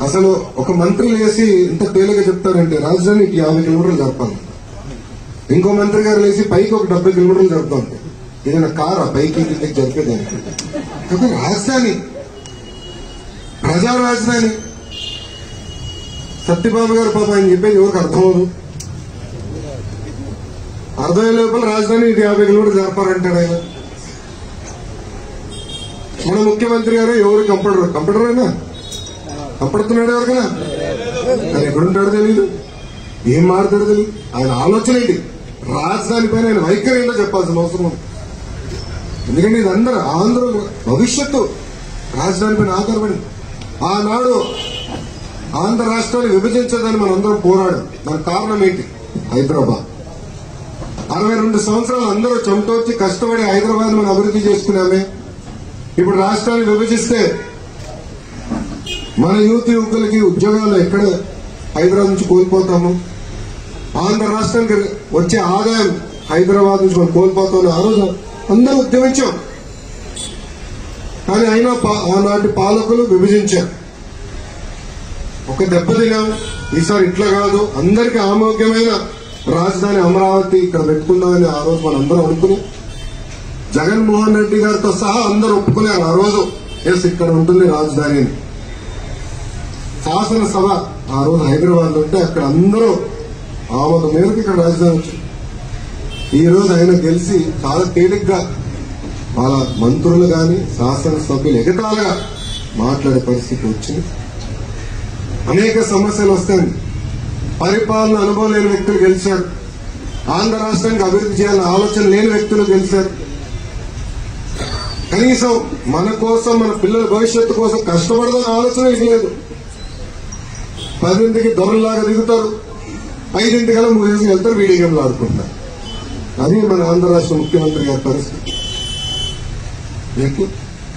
అసలు ఒక మంత్రి లేసి ఇంత తేలిగా చెప్తారంటే రాజధానికి యాభై కిలోమీటర్లు జరపాలి ఇంకో మంత్రి గారు లేసి పైకి ఒక డెబ్బై కిలోమీటర్లు జరుపుతాం ఏదైనా కారా పైకి కిందకి జరిపేదానికి ఒక రాజధాని ప్రజా రాజధాని సత్యబాబు గారు పాప ఆయన చెప్పేది ఎవరికి అర్థమవుదు అర్థమయ్యే లోపల రాజధాని ఇది యాభై కిలోమీటర్లు జరపారంటాడు ఆయన మన ముఖ్యమంత్రి గారు ఎవరు కంప్యూటర్ కంప్యూటర్ అయినా కంపడుతున్నాడు ఎవరికైనా ఆయన ఎక్కడుంటాడో తెలియదు ఏం మారుతాడో తెలియదు ఆయన ఆలోచన ఏంటి రాజధాని పైన ఆయన వైఖరి ఏంటో చెప్పాల్సిన అవసరం ఉంది ఎందుకంటే ఇది అందరూ ఆంధ్ర భవిష్యత్తు రాజధాని పైన ఆధారపడి ఆనాడు ఆంధ్ర రాష్ట్రాన్ని విభజించదని మనం అందరం పోరాడు దానికి కారణం ఏంటి హైదరాబాద్ అరవై రెండు సంవత్సరాలు అందరూ చెమటోర్చి కష్టపడి హైదరాబాద్ మనం అభివృద్ధి చేసుకున్నామే ఇప్పుడు రాష్ట్రాన్ని విభజిస్తే మన యూత్ యువకులకి ఉద్యోగాలు ఎక్కడ హైదరాబాద్ నుంచి కోల్పోతాము ఆంధ్ర రాష్ట్రానికి వచ్చే ఆదాయం హైదరాబాద్ నుంచి మనం కోల్పోతామని ఆ రోజు అందరూ ఉద్యమించాం కానీ అయినా పా- ఆనాటి పాలకులు విభజించారు ఒక దెబ్బ తినాం ఈసారి ఇట్లా కాదు అందరికి ఆమోగ్యమైన రాజధాని అమరావతి ఇక్కడ పెట్టుకుందామని ఆ రోజు మనం అందరం అనుకుని జగన్మోహన్ రెడ్డి గారితో సహా అందరూ ఒప్పుకున్నారు ఆ రోజు ఎస్ ఇక్కడ ఉంటుంది రాజధాని అని శాసనసభ ఆ రోజు హైదరాబాద్ లో ఉంటే అక్కడ అందరూ ఆమోదం మేరకు ఇక్కడ రాజధాని వచ్చింది ఈ రోజు ఆయన గెలిచి చాలా తేలిగ్గా వాళ్ళ మంత్రులు గాని శాసనసభ్యులు ఎగతాలుగా మాట్లాడే పరిస్థితి వచ్చింది అనేక సమస్యలు వస్తాయి పరిపాలన అనుభవం లేని వ్యక్తులు గెలిచారు ఆంధ్ర రాష్ట్రానికి అభివృద్ధి చేయాలనే ఆలోచన లేని వ్యక్తులు గెలిచారు కనీసం మన కోసం మన పిల్లల భవిష్యత్తు కోసం కష్టపడదని ఆలోచన ఇది లేదు పదింటికి దొరలాగా దిగుతారు ఐదింటికల్లా మూసేసి వెళ్తారు వీడియో గేమ్లు ఆడుకుంటారు అది మన ఆంధ్ర రాష్ట్ర ముఖ్యమంత్రి గారి పరిస్థితి ఎట్లా?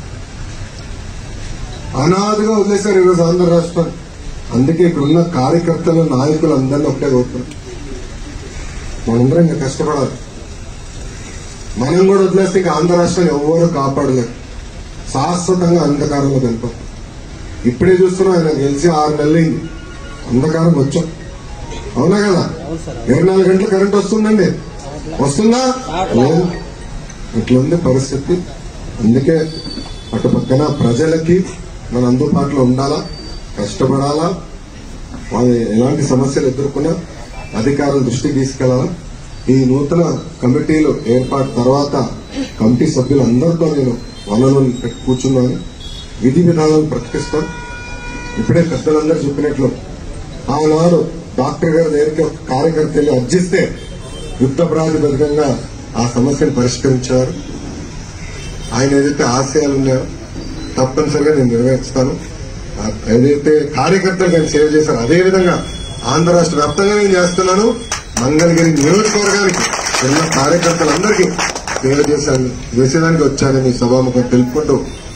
అనాథగా వదిలేశారు ఈరోజు ఆంధ్ర రాష్ట్రం అందుకే ఇక్కడ ఉన్న కార్యకర్తలు నాయకులు అందరినీ ఒకటే కోరుతున్నారు మనందరం ఇంకా కష్టపడాలి మనం కూడా వదిలేస్తే ఇంకా ఆంధ్ర రాష్ట్రాన్ని ఎవరు కాపాడలేరు శాశ్వతంగా అంధకారంలో వెళ్తాం ఇప్పుడే చూస్తున్నాం ఆయన గెలిచి ఆరు నెలలైంది అంధకారం వచ్చాం అవునా కదా ఇరవై నాలుగు గంటలు కరెంట్ వస్తుందండి వస్తుందా లేదు ఇట్లా ఉంది పరిస్థితి అందుకే అటు పక్కన ప్రజలకి మన అందుబాటులో ఉండాలా కష్టపడాలా వాళ్ళు ఎలాంటి సమస్యలు ఎదుర్కొన్నా అధికారుల దృష్టికి తీసుకెళ్లాలా ఈ నూతన కమిటీలు ఏర్పాటు తర్వాత కమిటీ సభ్యులందరితో నేను వనలో పెట్టి కూర్చున్నాను విధి విధానాలు ప్రకటిస్తాను ఇప్పుడే పెద్దలందరూ చెప్పినట్లు ఆనాడు డాక్టర్ గారి దగ్గరికి ఒక కార్యకర్త వెళ్ళి అర్జిస్తే యుద్ధ ప్రాతిపదికంగా ఆ సమస్యను పరిష్కరించారు ఆయన ఏదైతే ఆశయాలు ఉన్నాయో తప్పనిసరిగా నేను నెరవేర్చుతాను ఆ- ఏదైతే కార్యకర్తలు నేను సేవ చేశాను అదే విధంగా ఆంధ్ర రాష్ట్ర వ్యాప్తంగా నేను చేస్తున్నాను మంగళగిరి నియోజకవర్గానికి ఉన్న కార్యకర్తలందరికీ సేవ చేశాను చేసేదానికి వచ్చానని సభాముఖం తెలుపుకుంటూ